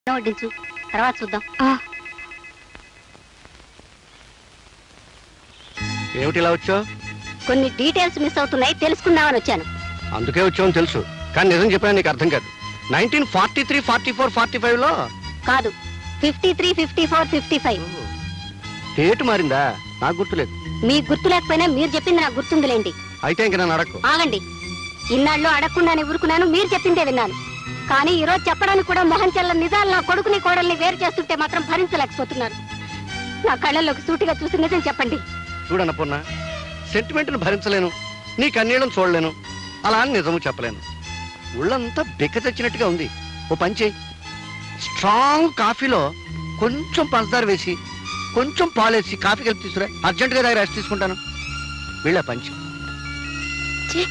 వడ్డించు తర్వాత చూద్దాం ఏమిటి ఇలా వచ్చావు కొన్ని డీటెయిల్స్ మిస్ అవుతున్నాయి తెలుసుకుందామని వచ్చాను అందుకే వచ్చావని తెలుసు కానీ నిజం చెప్పినా నీకు అర్థం కాదు nineteen forty three forty four forty five లో కాదు fifty three fifty four fifty five date మారిందా నాకు గుర్తులేదు మీకు గుర్తు లేకపోయినా మీరు చెప్పింది నాకు గుర్తుందిలేండి అయితే ఇంక నన్ను అడక్కు ఆగండి ఇన్నాళ్ళు అడగకుండానే ఊరుకున్నాను మీరు చెప్పిందే విన్నాను కానీ ఈ రోజు చెప్పడానికి కూడా మొహం చెల్ల నిజాలు నా కొడుకుని కోడల్ని వేరు చేస్తుంటే మాత్రం భరించలేకపోతున్నారు నా కళ్ళల్లోకి సూటిగా చూసి నిజం చెప్పండి చూడన్నపూర్ణ సెంటిమెంట్ను భరించలేను నీ కన్నీళ్ళం చూడలేను అలా అని నిజము చెప్పలేను ఒళ్ళంతా బిక్క తెచ్చినట్టుగా ఉంది ఓ పని చేయి స్ట్రాంగ్ కాఫీలో కొంచెం పంచదార వేసి కొంచెం పాలేసి కాఫీ కలిపి తీసుకురా అర్జెంటుగా దగ్గర రెస్ట్ తీసుకుంటాను వీళ్ళ పంచి ఛీ!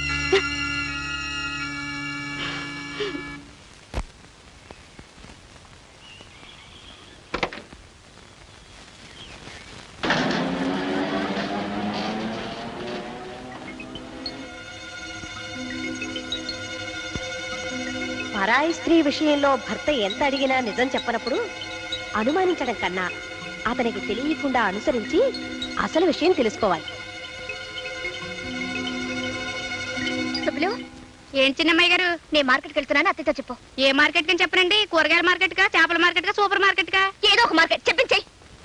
పరాయి స్త్రీ విషయంలో భర్త ఎంత అడిగినా నిజం చెప్పనప్పుడు అనుమానించడం కన్నా అతనికి తెలియకుండా అనుసరించి అసలు విషయం తెలుసుకోవాలి సుబ్బులు ఏం చిన్నమ్మాయి గారు నేను మార్కెట్కి వెళ్తున్నాను అత్తతో చెప్పు ఏ మార్కెట్ కని చెప్పనండి కూరగాయల మార్కెట్ కా చేపల మార్కెట్ కా సూపర్ మార్కెట్ కా ఏదో ఒక మార్కెట్ చెప్పించేయి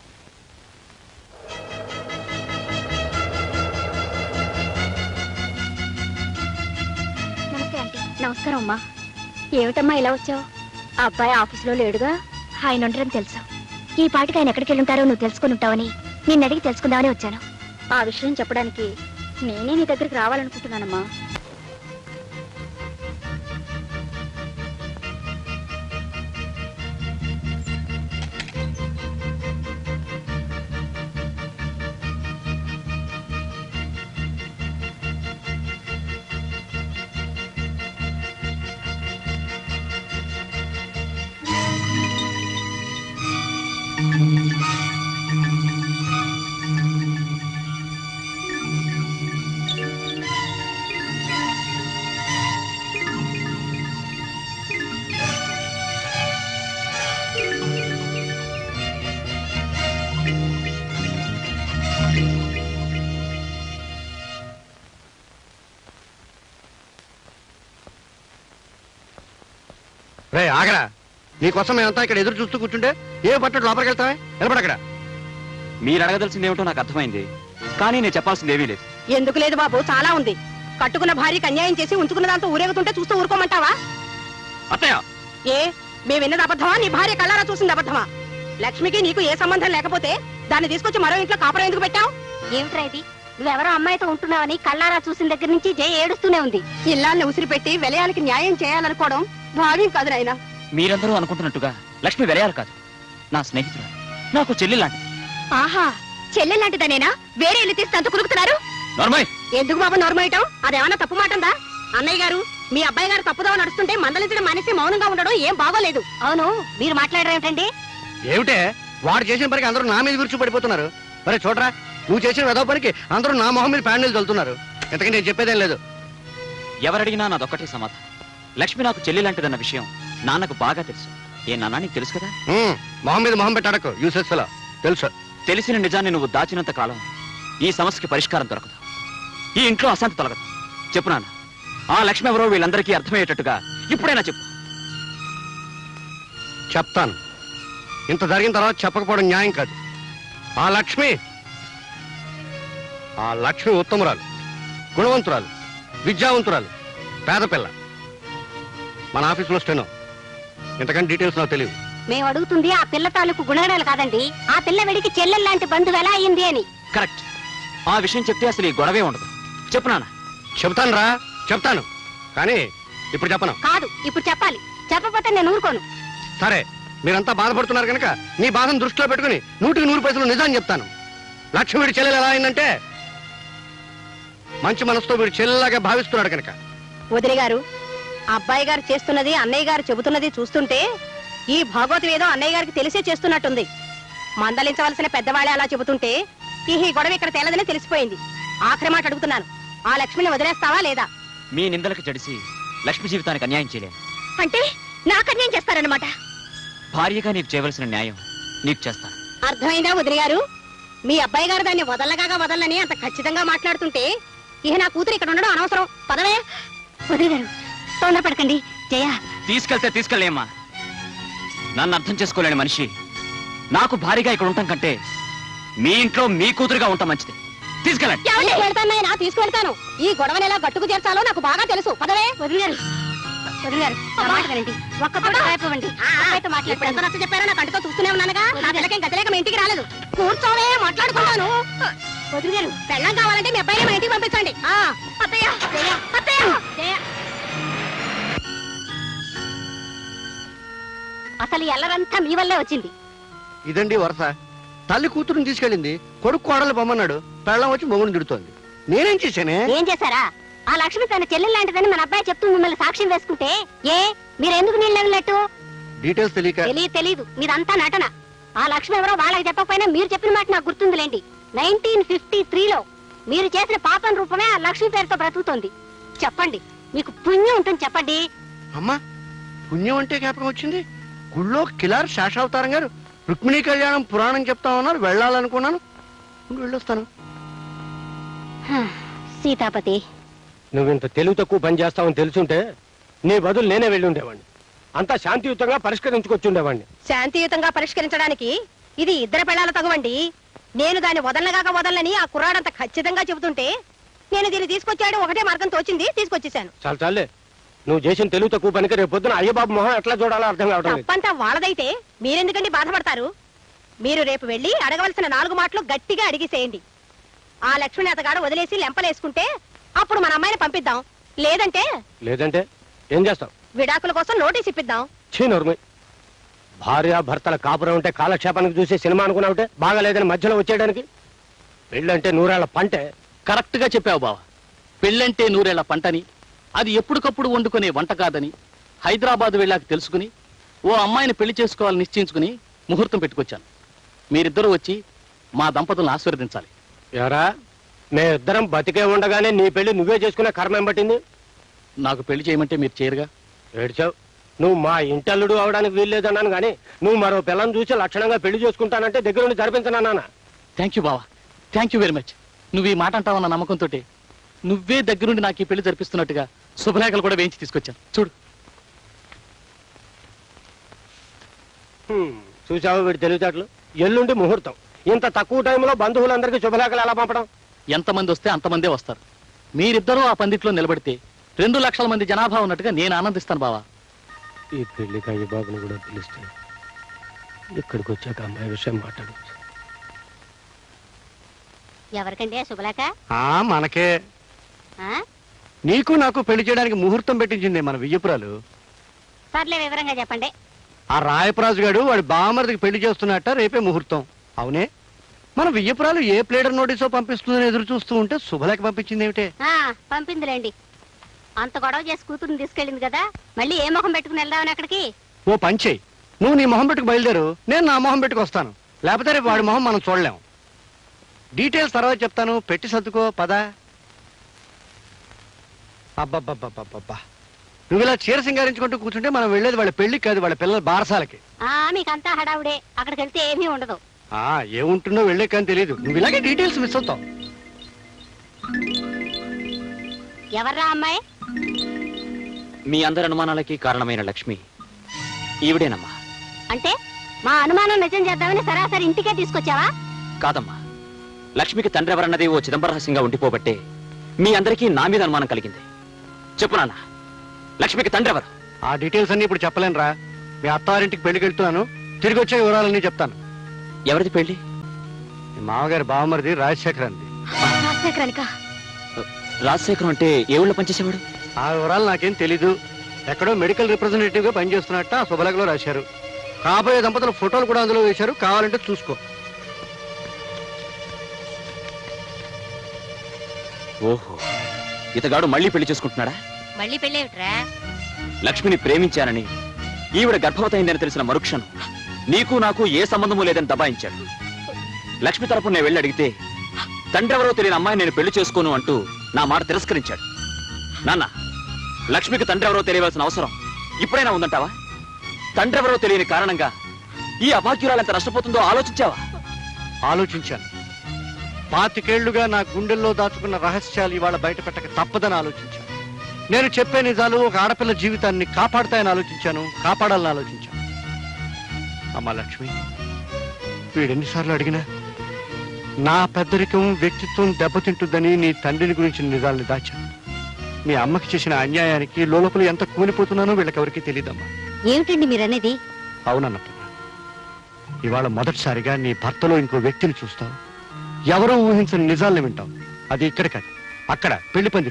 నమస్తే ఆంటీ నమస్కారం అమ్మా ఏమిటమ్మా ఇలా వచ్చావు ఆ అబ్బాయి ఆఫీసులో లేడుగా ఆయన ఉండడం తెలుసు ఈ పాటికి ఆయన ఎక్కడికి వెళ్ళుంటారో నువ్వు తెలుసుకుని ఉంటావని నిన్ను అడిగి తెలుసుకుందామని వచ్చాను ఆ విషయం చెప్పడానికి నేనే నీ దగ్గరికి రావాలనుకుంటున్నానమ్మా రే ఆగరా నీకోసం మేమంతా ఇక్కడ ఎదురు చూస్తూ కూర్చుంటే ఏ పట్టడు లోపలికి వెళ్తావే నిలబడక్కడ మీరు అడగదలసింది ఏమిటో నాకు అర్థమైంది కానీ నేను చెప్పాల్సింది ఏమీ లేదు ఎందుకు లేదు బాబు చాలా ఉంది కట్టుకున్న భార్యకి అన్యాయం చేసి ఉంచుకున్న దాంతో ఊరేగుతుంటే చూస్తూ ఊరుకోమంటావా అత్తయ్య ఏ మేము విన్నది అబద్ధమా నీ భార్య కళ్ళారా చూసింది అబద్ధమా లక్ష్మికి నీకు ఏ సంబంధం లేకపోతే దాన్ని తీసుకొచ్చి మరో ఇంట్లో కాపురం ఎందుకు పెట్టావు ఏమిట్రా ఇది నువ్వెవరో అమ్మాయితో ఉంటున్నావని కళ్ళారా చూసిన దగ్గర నుంచి జయ ఏడుస్తూనే ఉంది ఇల్లాన్ని ఉసిరి పెట్టి విలయాలకి న్యాయం చేయాలనుకోవడం భావ్యం కాదు నాయనా మీరందరూ అనుకుంటున్నట్టుగా లక్ష్మి వెలయాలు కాదు నా స్నేహితురాలు నాకు చెల్లి లాంటిది ఆహా చెల్లె లాంటిదనేనా వేరే ఇల్లు తీస్తే అంత కురుకుతున్నారు నార్మల్ ఎందుకు బాబు నోర్మయటం అదేమన్నా తప్పు మాటందా అన్నయ్య గారు మీ అబ్బాయి గారు తప్పుదో నడుస్తుంటే మందలించడం మానేసి మౌనంగా ఉండడం ఏం బాగోలేదు అవును మీరు మాట్లాడడం ఏమిటండి ఏమిటే వాడు చేసిన పనికి అందరూ నా మీద విరుచు పడిపోతున్నారు మరి చూడరా నువ్వు చేసిన వెదవ పనికి అందరూ నా మొహం మీద ప్యాండిల్ చల్లుతున్నారు ఇంతకీ నేను చెప్పేదేం లేదు ఎవరడిగినా నాదొక్కటే సమాధానం లక్ష్మి నాకు చెల్లి లాంటిదన్న విషయం నాన్నకు బాగా తెలుసు ఏ నాన్న నీకు తెలుసు కదా ఉమ్, మొహం మీద మొహం పెట్టాడకు యూసెస్ ఫెలో తెలుసు తెలిసిన నిజాన్ని నువ్వు దాచినంత కాలం ఈ సమస్యకి పరిష్కారం దొరకదు ఈ ఇంట్లో అశాంతి తొలగదు చెప్పు నాన్న ఆ లక్ష్మి ఎవరో వీళ్ళందరికీ అర్థమయ్యేటట్టుగా ఇప్పుడైనా చెప్పు చెప్తాను ఇంత జరిగిన తర్వాత చెప్పకపోవడం న్యాయం కాదు ఆ లక్ష్మి ఆ లక్ష్మి ఉత్తమురాలు గుణవంతురాలు విద్యావంతురాలు పేద పిల్ల మన ఆఫీసులో స్టెనో ఇంతకంటే డీటెయిల్స్ నాకు తెలియదు మేము అడుగుతుంది ఆ పిల్ల తాలూకు గుణగణాలు కాదండి ఆ పిల్ల వెడికి చెల్లెల్ లాంటి బంధువు ఎలా అయింది అని కరెక్ట్ ఆ విషయం చెప్తే అసలు ఈ గొడవే ఉండదు చెప్పు నాన్న చెప్తాను రా చెప్తాను కానీ ఇప్పుడు చెప్పను కాదు ఇప్పుడు చెప్పాలి చెప్పకపోతే నేను ఊరుకోను సరే మీరంతా బాధపడుతున్నారు కనుక నీ బాధను దృష్టిలో పెట్టుకుని నూటికి నూరు పైసలు నిజాన్ని చెప్తాను లక్ష్మి వీడి చెల్లెలు ఎలా అయిందంటే మంచి మనసుతో వీడు చెల్లెలాగా భావిస్తున్నాడు కనుక వదిలి గారు అబ్బాయి గారు చేస్తున్నది అన్నయ్య గారు చెబుతున్నది చూస్తుంటే ఈ భాగవతం ఏదో అన్నయ్య గారికి తెలిసే చేస్తున్నట్టుంది మందలించవలసిన పెద్దవాళ్ళే అలా చెబుతుంటే ఈ ఈ గొడవ ఇక్కడ తేలదని తెలిసిపోయింది ఆఖరి మాట అడుగుతున్నాను ఆ లక్ష్మిని వదిలేస్తావా లేదా మీ నిందలకు జడిసి లక్ష్మి జీవితానికి అన్యాయం చేయలేను అంటే నాకు అన్యాయం చేస్తారన్నమాట భార్యగా నీకు చేయవలసిన న్యాయం నీకు చేస్తాను అర్థమైందా వదిలి గారు మీ అబ్బాయి గారు దాన్ని వదలగాగా వదలని అంత ఖచ్చితంగా మాట్లాడుతుంటే ఇక నా కూతురు ఇక్కడ ఉండడం అనవసరం పదవే వదిలి గారు తొందరపడకండి జయ తీసుకెళ్తే తీసుకెళ్ళేమ్మా నన్ను అర్థం చేసుకోలేని మనిషి నాకు భారీగా ఇక్కడ ఉండటం కంటే మీ ఇంట్లో మీ కూతురుగా ఉంటాం మంచిది తీసుకెళ్ళండి తీసుకెళ్తాను తీసుకెళ్తాను ఈ గొడవని ఎలా గట్టుకు చేర్చాలో నాకు బాగా తెలుసు పదవే వదిలి గారు వదిలి గారు నా మాట వినండి ఒక్క పూట రేపవండి అబ్బాయితో ఇప్పుడు ఎంత మాట్లాడతాను నచ్చ చెప్పారో నా కంటితో చూస్తూనే ఉన్నానుగా నా పిల్లకేం గతిలేక మీ ఇంటికి రాలేదు కూర్చోవే మాట్లాడుకున్నాను వదిలి గారు పెళ్ళం కావాలంటే మీ అబ్బాయిని మా ఇంటికి పంపించండి ఆ, అత్తయ్య జయ, అత్తయ్య జయ. అసలు ఈ అల్లరంతా మీ వల్లే వచ్చింది ఇదండి వరస తల్లి కూతురుని తీసుకెళ్ళింది కొడుకు కోడలు బొమ్మన్నాడు పెళ్ళం వచ్చి మొగుడు తిడుతోంది నేనేం చేశానే ఏం చేశారా ఆ లక్ష్మి తన చెల్లెలు లాంటిదని మన అబ్బాయి చెప్తూ మిమ్మల్ని సాక్ష్యం వేసుకుంటే ఏ మీరు ఎందుకు నీళ్ళు నవ్వినట్టు డీటెయిల్స్ తెలియక తెలియదు తెలీదు మీదంతా నటన ఆ లక్ష్మి ఎవరో వాళ్ళకి చెప్పకపోయినా మీరు చెప్పిన మాట నాకు గుర్తుందిలేండి నైన్టీన్ ఫిఫ్టీ త్రీలో మీరు చేసిన పాపం రూపమే ఆ లక్ష్మి పేరుతో బ్రతుకుతోంది చెప్పండి మీకు పుణ్యం ఉంటుంది చెప్పండి అమ్మా పుణ్యం అంటే జ్ఞాపకం వచ్చింది గుళ్ళో కిలార్ శేషావతారం గారు రుక్మిణీ కళ్యాణం పురాణం చెప్తామన్నారు వెళ్ళాలనుకున్నాను ఉండు, వెళ్ళొస్తాను సీతాపతి నువ్వు ఇంత తెలివి తక్కువ పని చేస్తావని తెలుసుంటే నీ బదులు నేనే వెళ్ళి ఉండేవాడిని అంతా శాంతియుతంగా పరిష్కరించుకొచ్చి ఉండేవాడిని శాంతియుతంగా పరిష్కరించడానికి ఇది ఇద్దరు పెళ్ళాల తగవండి నేను దాన్ని వదలనగాక వదలని ఆ కుర్రాడంత ఖచ్చితంగా చెబుతుంటే నేను దీన్ని తీసుకొచ్చాడు ఒకటే మార్గం తోచింది తీసుకొచ్చేసాను చాలు చాలే నువ్వు చేసిన తెలివి తక్కువ పనికి రేపు పొద్దున అయ్యబాబు మొహం ఎట్లా చూడాలో అర్థం కావడం లేదు తప్పంతా వాళ్ళదైతే మీరెందుకండి బాధపడతారు మీరు రేపు వెళ్ళి అడగవలసిన నాలుగు మాటలు గట్టిగా అడిగిసేయండి ఆ లక్ష్మణి అతగాడు వదిలేసి లెంపలేసుకుంటే అప్పుడు మన అమ్మాయిని పంపిద్దాం లేదంటే లేదంటే ఏం చేస్తావు విడాకుల కోసం నోటీస్ ఇప్పిద్దాం చీ నోర్మై భార్య భర్తల కాపురం ఉంటే కాలక్షేపానికి చూసే సినిమా అనుకున్నావుంటే బాగాలేదని మధ్యలో వచ్చేయడానికి పెళ్ళంటే నూరేళ్ల పంటే కరెక్ట్ గా చెప్పావు బావ పెళ్ళంటే నూరేళ్ల పంటని అది ఎప్పటికప్పుడు వండుకునే వంట కాదని హైదరాబాద్ వెళ్ళాక తెలుసుకుని ఓ అమ్మాయిని పెళ్లి చేసుకోవాలని నిశ్చయించుకుని ముహూర్తం పెట్టుకొచ్చాను మీరిద్దరూ వచ్చి మా దంపతులను ఆశీర్వదించాలి ఎరా మేమిద్దరం బతికే ఉండగానే నీ పెళ్లి నువ్వే చేసుకునే కర్మేం పట్టింది నాకు పెళ్లి చేయమంటే మీరు చేయరుగా ఏడ్చావు నువ్వు మా ఇంటల్లుడు అవడానికి వీల్లేదన్నాను కానీ నువ్వు మరో పిల్లని చూసి లక్షణంగా పెళ్లి చేసుకుంటానంటే దగ్గర నుండి జరిపించనన్నా థ్యాంక్ యూ బావా థ్యాంక్ యూ వెరీ మచ్ నువ్వు ఈ మాట అంటావన్న నమ్మకంతో నువ్వే దగ్గరుండి నాకు ఈ పెళ్లి జరిపిస్తున్నట్టుగా శుభలేఖలు కూడా వేయించి తీసుకొచ్చాను చూడు చూసావు వీడి తెలివితేటలు ఎల్లుండి ముహూర్తం ఇంత తక్కువ టైంలో బంధువులందరికీ శుభలేఖలు ఎలా పంపడం ఎంతమంది వస్తే అంతమందే వస్తారు మీరిద్దరూ ఆ పందిట్లో నిలబడితే రెండు లక్షల మంది జనాభా ఉన్నట్టుగా నేను ఆనందిస్తాను బావా ఈ పెళ్లికి అయ్య బాబుని కూడా పిలిస్తే ఇక్కడికి వచ్చాక అమ్మాయి విషయం మాట్లాడవచ్చు ఎవరికండి ఆ శుభలేఖ ఆ మనకే ఆ? నీకు నాకు పెళ్లి చేయడానికి ముహూర్తం పెట్టించింది మన వియ్యపురాలు సర్లే వివరంగా చెప్పండి ఆ రాయపరాజు గారు వాడి బామర్దికి పెళ్లి చేస్తున్నట్ట రేపే ముహూర్తం అవునే మన వియ్యపురాలు ఏ ప్లేడర్ నోటీసో పంపిస్తుందని ఎదురు చూస్తూ ఉంటే శుభలేఖ పంపించింది ఏమిటే ఆ, పంపిందిలేండి అంత గొడవ చేసి కూతురుని తీసుకెళ్ళింది కదా మళ్ళీ ఏ ముఖం పెట్టుకుని వెళ్దామని అక్కడికి ఓ పని చెయ్యి నువ్వు నీ మొహం పెట్టుకు బయలుదేరు నేను నా మొహం పెట్టుకు వస్తాను లేకపోతే రేపు వాడి మొహం మనం చూడలేం డీటెయిల్స్ తర్వాత చెప్తాను పెట్టి సర్దుకో పద అబ్బబ్బబ్బబ్బబ్బా నువ్వు ఇలా చీర సింగారించుకుంటూ కూర్చుంటే మనం వెళ్ళేది వాళ్ళ పెళ్లికి కాదు వాళ్ళ పిల్లల బారసాలకి ఆ మీకంతా హడావుడే అక్కడికి వెళ్తే ఏమీ ఉండదు ఆ ఏముంటుందో వెళ్ళే కానీ తెలియదు నువ్వు ఇలాగే డీటెయిల్స్ మిస్ అవుతావు ఎవర్రా అమ్మాయి మీ అందరి అనుమానాలకి కారణమైన లక్ష్మి ఈవిడేనమ్మా అంటే మా అనుమానం నిజం చేద్దామని సరాసరి ఇంటికే తీసుకొచ్చావా కాదమ్మా లక్ష్మికి తండ్రి ఎవరన్నది ఓ చిదంబర రహస్యంగా ఉండిపోబట్టే మీ అందరికీ నా మీద అనుమానం కలిగింది చెప్పు నాన్న లక్ష్మికి తండ్రి ఎవరు ఆ డీటెయిల్స్ అన్ని ఇప్పుడు చెప్పలేను రా మీ అత్తారింటికి పెళ్లికి వెళ్తున్నాను తిరిగి వచ్చే వివరాలన్నీ చెప్తాను ఎవరిది పెళ్లి మీ మామగారి బావమరిది రాజశేఖర్ అంది రాజశేఖరానిక రాజశేఖరం అంటే ఏ ఊళ్ళో పనిచేసేవాడు ఆ వివరాలు నాకేం తెలీదు ఎక్కడో మెడికల్ రిప్రజెంటేటివ్ గా పనిచేస్తున్నట్ట ఆ శుభలేఖలో రాశారు కాబోయే దంపతుల ఫోటోలు కూడా అందులో వేశారు కావాలంటే చూసుకో ఓహో ఇతగాడు మళ్ళీ పెళ్లి చేసుకుంటున్నాడా మళ్ళీ పెళ్ళేమిట్రా లక్ష్మిని ప్రేమించానని ఈవిడ గర్భవతయిందని తెలిసిన మరుక్షణం నీకు నాకు ఏ సంబంధము లేదని దబాయించాడు లక్ష్మి తరపు నేను వెళ్ళి అడిగితే తండ్రి ఎవరో తెలియని అమ్మాయి నేను పెళ్లి చేసుకోను అంటూ నా మాట తిరస్కరించాడు నాన్న లక్ష్మికి తండ్రి ఎవరో తెలియవలసిన అవసరం ఇప్పుడైనా ఉందంటావా తండ్రెవరో తెలియని కారణంగా ఈ అభాగ్యురాలు ఎంత నష్టపోతుందో ఆలోచించావా ఆలోచించాను పాతికేళ్లుగా నా గుండెల్లో దాచుకున్న రహస్యాలు ఇవాళ బయట పెట్టక తప్పదని ఆలోచించాను నేను చెప్పే నిజాలు ఒక ఆడపిల్ల జీవితాన్ని కాపాడతాయని ఆలోచించాను కాపాడాలని ఆలోచించాను అమ్మా లక్ష్మి వీడెన్నిసార్లు అడిగినా నా పెద్దరికం వ్యక్తిత్వం దెబ్బతింటుందని నీ తండ్రిని గురించి నిజాల్ని దాచాను మీ అమ్మకి చేసిన అన్యాయానికి లోపల ఎంత కూలిపోతున్నానో వీళ్ళకెవరికి తెలియదమ్మా ఏమిటండి మీరనేది అవునన్నప్పుడు ఇవాళ మొదటిసారిగా నీ భర్తలో ఇంకో వ్యక్తిని చూస్తావు ఎవరో ఊహించని నిజాల్ని వింటావు అది ఇక్కడ కాదు అక్కడ పెళ్లి పంది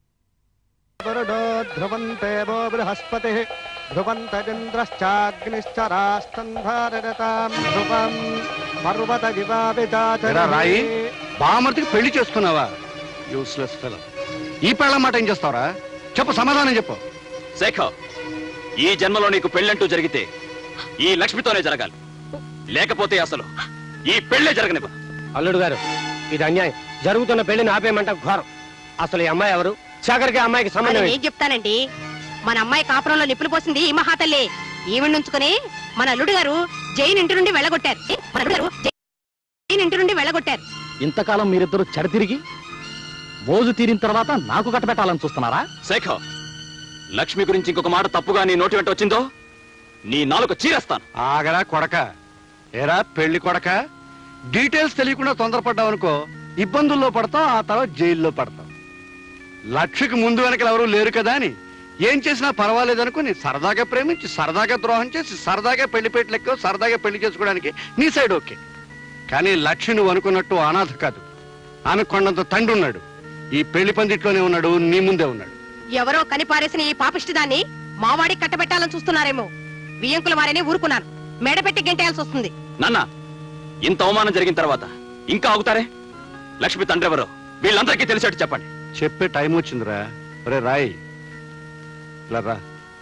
ధ్రువంతేవో బృహస్పతి ధ్రువంతరింద్రశ్చాగ్నిశ్చ రాష్టంధారతాం ధ్రువం పర్వత ఎరా రాయి బామర్తికి పెళ్లి చేస్తున్నావా యూస్లెస్ ఫెలో ఈ పెళ్ళ మాట ఏం చేస్తావరా చెప్పు సమాధానం చెప్పు శేఖర్ ఈ జన్మలో నీకు పెళ్ళంటూ జరిగితే ఈ లక్ష్మితోనే జరగాలి లేకపోతే అసలు ఈ పెళ్ళే జరగనివ్వ అల్లుడు గారు ఇది అన్యాయం జరుగుతున్న పెళ్లిని ఆపేయమంట ఘోరం అసలు ఈ అమ్మాయి ఎవరు శేఖర్కి ఆ అమ్మాయికి మరి సంబంధం ఏంటి? ఏం చెప్తానండి మన అమ్మాయి కాపురంలో నిప్పులు పోసింది ఈ మహాతల్లి ఈవిడ ఉంచుకుని మన అల్లుడు గారు జైన్ ఇంటి నుండి వెళ్ళగొట్టారు ఏ, మన అల్లుడు గారు జైన్ ఇంటి నుండి వెళ్ళగొట్టారు ఇంతకాలం మీరిద్దరు చెడతిరిగి మోజు తీరిన తర్వాత నాకు కట్టబెట్టాలని చూస్తున్నారా శేఖర్ లక్ష్మి గురించి ఇంకొక మాట తప్పుగా నీ నోటి వెంట వచ్చిందో నీ నాలుక చీరేస్తాను ఆగరా కొడక ఏరా పెళ్లి కొడక డీటెయిల్స్ తెలియకుండా తొందరపడ్డావు అనుకో ఇబ్బందుల్లో పడతావు ఆ తర్వాత జైల్లో పడతావు లక్ష్యకి ముందు వెనకలు ఎవరూ లేరు కదా అని ఏం చేసినా పర్వాలేదు అనుకుని సరదాగా ప్రేమించి సరదాగా ద్రోహం చేసి సరదాగా పెళ్లి పెట్టలెక్కో సరదాగా పెళ్లి చేసుకోవడానికి నీ సైడ్ ఓకే కానీ లక్ష్మి నువ్వు అనుకున్నట్టు అనాథ కాదు ఆమె కొండంత తండ్రి ఉన్నాడు ఈ పెళ్లి పందిట్లోనే ఉన్నాడు నీ ముందే ఉన్నాడు ఎవరో కనిపారేసిన ఈ పాపిష్టి దాన్ని మావాడికి కట్టబెట్టాలని చూస్తున్నారేమో బియ్యంకుల వారిని ఊరుకున్నాను మెడపెట్టి గెంటేయాల్సి వస్తుంది నాన్న ఇంత అవమానం జరిగిన తర్వాత ఇంకా ఆగుతారే లక్ష్మి తండ్రి ఎవరో వీళ్ళందరికీ తెలిసేట్టు చెప్పండి చెప్పే టైం వచ్చిందిరా ఒరే రాయ్ ఇలా రా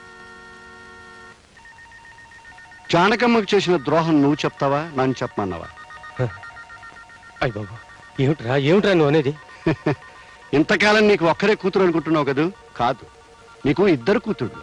జానకమ్మకు చేసిన ద్రోహం నువ్వు చెప్తావా నన్ను చెప్పమన్నావా అయ్య బాబు ఏమిట్రా ఏమిట్రా నువ్వు అనేది ఇంతకాలం నీకు ఒక్కరే కూతురు అనుకుంటున్నావు కదూ కాదు నీకు ఇద్దరు కూతురు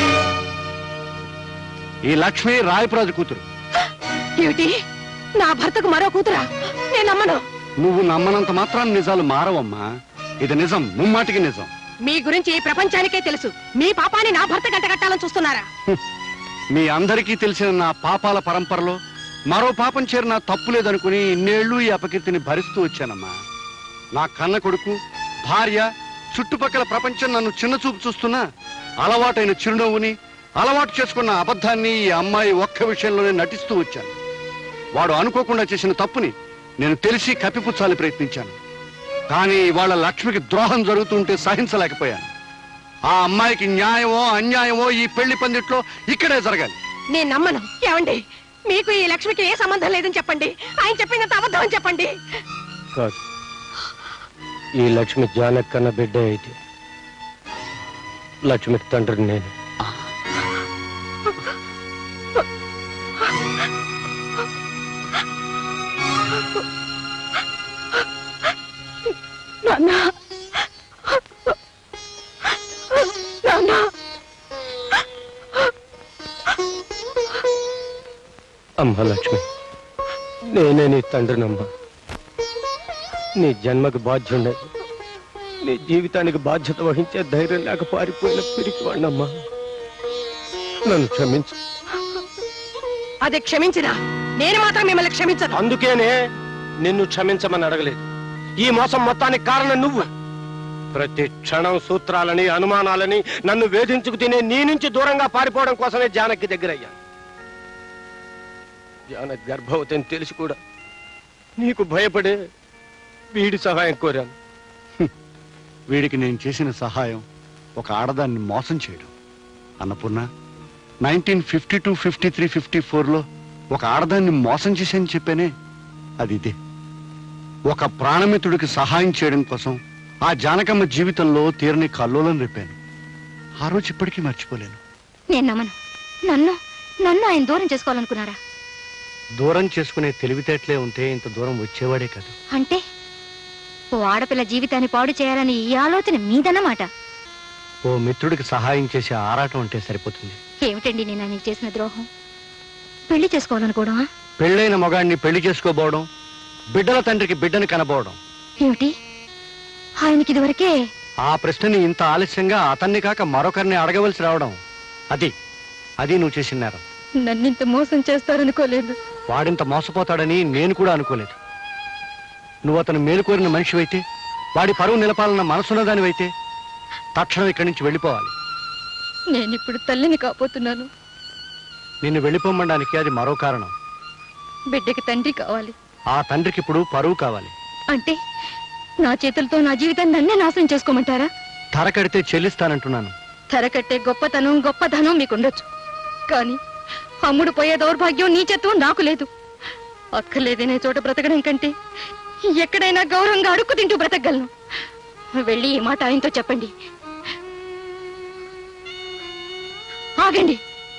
ఈ లక్ష్మి రాయపురాజు కూతురు ఏమిటి నా భర్తకు మరో కూతురా నేను నమ్మను నువ్వు నమ్మనంత మాత్రాన్ని నిజాలు మారవమ్మా ఇది నిజం ముమ్మాటికి నిజం మీ గురించి ఈ ప్రపంచానికే తెలుసు మీ పాపాన్ని నా భర్త గంట కట్టాలని చూస్తున్నారా మీ అందరికీ తెలిసిన నా పాపాల పరంపరలో మరో పాపం చేరిన తప్పు లేదనుకుని ఇన్నేళ్లు ఈ అపకీర్తిని భరిస్తూ వచ్చానమ్మా నా కన్న కొడుకు భార్య చుట్టుపక్కల ప్రపంచం నన్ను చిన్న చూపు చూస్తున్నా అలవాటైన చిరునవ్వుని అలవాటు చేసుకున్న అబద్ధాన్ని ఈ అమ్మాయి ఒక్క విషయంలోనే నటిస్తూ వచ్చాను వాడు అనుకోకుండా చేసిన తప్పుని నేను తెలిసి కప్పిపుచ్చాలని ప్రయత్నించాను కానీ ఇవాళ లక్ష్మికి ద్రోహం జరుగుతుంటే సహించలేకపోయాను ఆ అమ్మాయికి న్యాయమో అన్యాయమో ఈ పెళ్లి పందిట్లో ఇక్కడే జరగాలి నేను నమ్మను ఏమండి మీకు ఈ లక్ష్మికి ఏ సంబంధం లేదని చెప్పండి ఆయన చెప్పిందంత అబద్ధం అని చెప్పండి కాదు ఈ లక్ష్మి జానక్కన్న బిడ్డ అయితే లక్ష్మికి తండ్రిని నేను నాన్న నాన్న అమ్మ లక్ష్మి నేనే నీ తండ్రినమ్మా నీ జన్మకు బాధ్యుండే నీ జీవితానికి బాధ్యత వహించే ధైర్యం లేక పారిపోయిన పిరికి వాడినమ్మా నన్ను క్షమించు అది క్షమించినా నేను మాత్రం మిమ్మల్ని క్షమించను అందుకేనే నిన్ను క్షమించమని అడగలేదు ఈ మోసం మొత్తానికి కారణం నువ్వు ప్రతి క్షణం సూత్రాలని అనుమానాలని నన్ను వేధించుకు తినే నీ నుంచి దూరంగా పారిపోవడం కోసమే జానకి దగ్గరయ్యా జానకి గర్భవతి అని తెలిసి కూడా నీకు భయపడే వీడి సహాయం కోరాను వీడికి నేను చేసిన సహాయం ఒక ఆడదాన్ని మోసం చేయడం Annapurna nineteen fifty two fifty three fifty ఫోర్లో ఒక ఆడదాన్ని మోసం చేశాను చెప్పానే అది ఇదే ఒక ప్రాణమిత్రుడికి సహాయం చేయడం కోసం ఆ జానకమ్మ జీవితంలో తీరని కల్లోలం రేపాను ఆ రోజు ఇప్పటికీ మర్చిపోలేను నేను నమ్మను నన్ను నన్ను ఆయన దూరం చేసుకోవాలనుకున్నారా దూరం చేసుకునే తెలివితేటలే ఉంటే ఇంత దూరం వచ్చేవాడే కాదు అంటే ఓ ఆడపిల్ల జీవితాన్ని పాడు చేయాలని ఈ ఆలోచన మీదన్నమాట ఓ మిత్రుడికి సహాయం చేసే ఆరాటం అంటే సరిపోతుంది ఏమిటండి నేను నీకు చేసిన ద్రోహం పెళ్లి చేసుకోవాలనుకోవడమా పెళ్ళైన మగాడిని పెళ్లి చేసుకోబోవడం బిడ్డల తండ్రికి బిడ్డని కనబోవడం ఏమిటి ఆయనకి ఇదివరకే ఆ ప్రశ్నని ఇంత ఆలస్యంగా అతన్ని కాక మరొకరిని అడగవలసి రావడం అది అది నువ్వు చేసిన నేరం నన్నింత మోసం చేస్తారనుకోలేదు వాడింత మోసపోతాడని నేను కూడా అనుకోలేదు నువ్వు అతను మేలుకోరిన మనిషివైతే వాడి పరువు నిలపాలన్న మనసున్నదానివైతే తక్షణం ఇక్కడి నుంచి వెళ్ళిపోవాలి నేనిప్పుడు తల్లిని కాపోతున్నాను నిన్ను వెళ్ళిపోమనడానికి అది మరో కారణం బిడ్డకి తండ్రి కావాలి ఆ తండ్రికి ఇప్పుడు పరువు కావాలి అంటే నా చేతులతో నా జీవితాన్ని నన్నే నాశనం చేసుకోమంటారా ధర కడితే చెల్లిస్తానంటున్నాను ధర కట్టే గొప్పతనం గొప్పతనం మీకుండొచ్చు కానీ అమ్ముడు పోయే దౌర్భాగ్యం నీచత్వం నాకు లేదు అక్కర్లేదనే చోట బ్రతకడం కంటే ఎక్కడైనా గౌరవంగా అడుక్కు తింటూ బ్రతకగలను వెళ్ళి ఈ మాట ఆయనతో చెప్పండి ఆగండి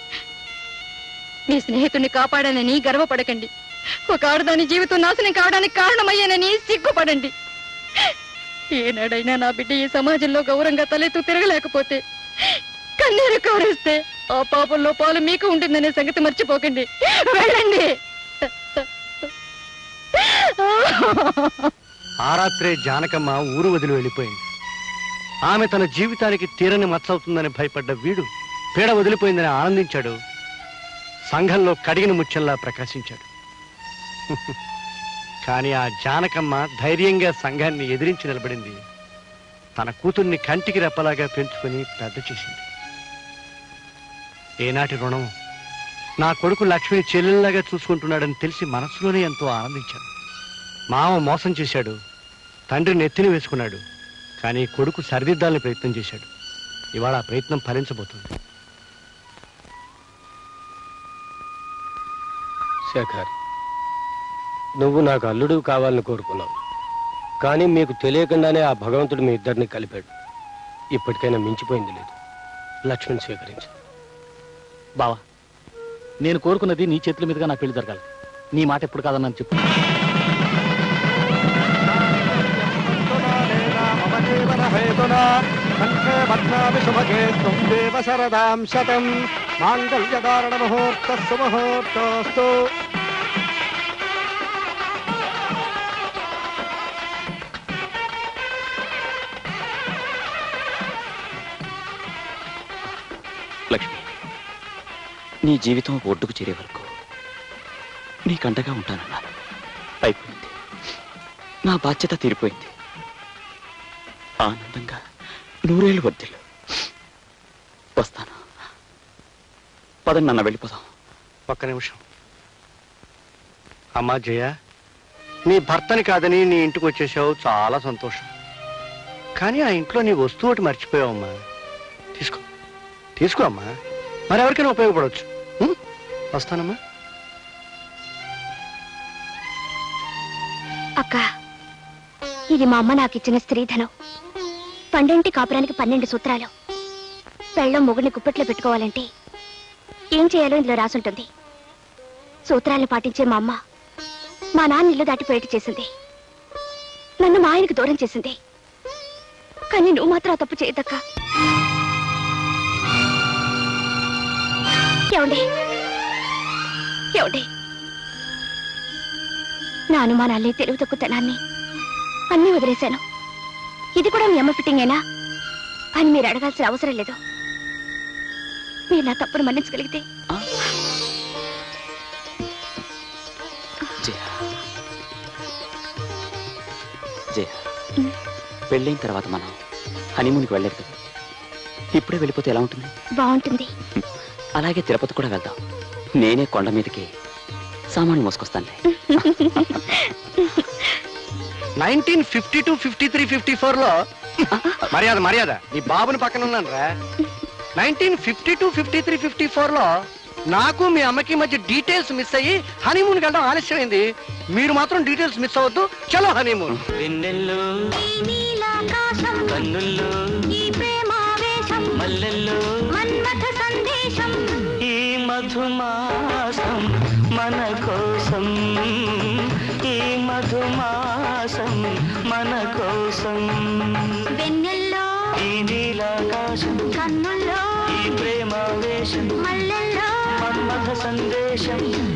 మీ స్నేహితుడిని కాపాడానని గర్వపడకండి ఒక ఆడదాని జీవితం నాశనం కావడానికి కారణమయ్యానని సిగ్గుపడండి ఏనాడైనా నా బిడ్డ ఈ సమాజంలో గౌరవంగా తలెత్తు తిరగలేకపోతే కన్నీరు కౌరిస్తే ఆ పాపంలో పాలు మీకు ఉంటుందనే సంగతి మర్చిపోకండి వెళ్ళండి ఆ రాత్రే జానకమ్మ ఊరు వదిలి వెళ్ళిపోయింది ఆమె తన జీవితానికి తీరని మచ్చవుతుందని భయపడ్డ వీడు పీడ వదిలిపోయిందని ఆనందించాడు సంఘంలో కడిగిన ముత్యంలా ప్రకాశించాడు కానీ ఆ జానకమ్మ ధైర్యంగా సంఘాన్ని ఎదిరించి నిలబడింది తన కూతుర్ని కంటికి రెప్పలాగా పెంచుకొని పెద్ద చేసింది ఏనాటి రుణం నా కొడుకు లక్ష్మిని చెల్లెల్లాగా చూసుకుంటున్నాడని తెలిసి మనసులోనే ఎంతో ఆనందించాను మామ మోసం చేశాడు తండ్రి నెత్తిని వేసుకున్నాడు కానీ కొడుకు సరిదిద్దాలని ప్రయత్నం చేశాడు ఇవాళ ఆ ప్రయత్నం ఫలించబోతుంది శేఖర్ నువ్వు నాకు అల్లుడు కావాలని కోరుకున్నావు కానీ మీకు తెలియకుండానే ఆ భగవంతుడు మీ ఇద్దరిని కలిపాడు ఇప్పటికైనా మించిపోయింది లేదు లక్ష్మిని స్వీకరించు బావా నేను కోరుకున్నది నీ చేతుల మీదుగా నా పెళ్లి జరగాలి నీ మాట ఎప్పుడు కాదన్నాను చెప్పు కంఠే భగ్నామి శుభగే త్వం దేవ శరదాం శతం మాంగళ్యధారణ ముహూర్త సుముహూర్తోస్తు లక్ష్మి నీ జీవితం ఒడ్డుకు చేరే వరకు నీకండగా ఉంటానన్నాను అయిపోయింది నా బాధ్యత తీరిపోయింది ఆనందంగా నూరేళ్ళు వర్దిల్లు వస్తాను పదండి నన్న వెళ్ళిపోదాం ఒక్క నిమిషం అమ్మా జయ నీ భర్తని కాదని నీ ఇంటికి వచ్చేసావు చాలా సంతోషం కానీ ఆ ఇంట్లో నీ వస్తువు ఒకటి మర్చిపోయావమ్మా తీసుకో తీసుకో అమ్మా మరెవరికైనా ఉపయోగపడవచ్చు ఉం? వస్తానమ్మా అక్క ఇది మా అమ్మ నాకు ఇచ్చిన స్త్రీధనం పండింటి కాపురానికి పన్నెండు సూత్రాలు పెళ్ళం మొగుడిని కుప్పట్లో పెట్టుకోవాలంటే ఏం చేయాలో ఇందులో రాసుంటుంది సూత్రాలను పాటించే మా అమ్మ మా నాన్న ఇల్లు దాటి బయట చేసింది నన్ను మా ఆయనకు దూరం చేసింది కానీ నువ్వు మాత్రం ఆ తప్పు చేయదక్క ఏమండి ఏమండి నా అనుమానాల్ని తెలివి తక్కువతనాన్ని అన్నీ వదిలేశాను ఇది కూడా మీ అమ్మ ఫిట్టింగేనా అని మీరు అడగాల్సిన అవసరం లేదు మీరు నా తప్పును మన్నించగలిగితే జయ జయ పెళ్ళైన తర్వాత మనం హనీమూన్కి వెళ్ళలేదు కదా ఇప్పుడే వెళ్ళిపోతే ఎలా ఉంటుంది బాగుంటుంది అలాగే తిరుపతి కూడా వెళ్దాం నేనే కొండ మీదకి సామాన్లు మోసుకొస్తానులే nineteen fifty two fifty three fifty four లో మర్యాద మర్యాద నీ బాబుని పక్కన ఉన్నాను రా nineteen fifty two fifty three fifty four లో నాకు మీ అమ్మకి మధ్య డీటెయిల్స్ మిస్ అయ్యి హనీమూన్కి వెళ్ళడం ఆలస్యమైంది మీరు మాత్రం డీటెయిల్స్ మిస్ అవ్వద్దు చలో హనీమూన్ ఈ మధుమాసం మన కోసం ఈ మధుమాసం మన కోసం వెన్నెల్లో ఈ నీలాకాశం కన్నుల్లో ఈ ప్రేమావేశం మల్లె దేశం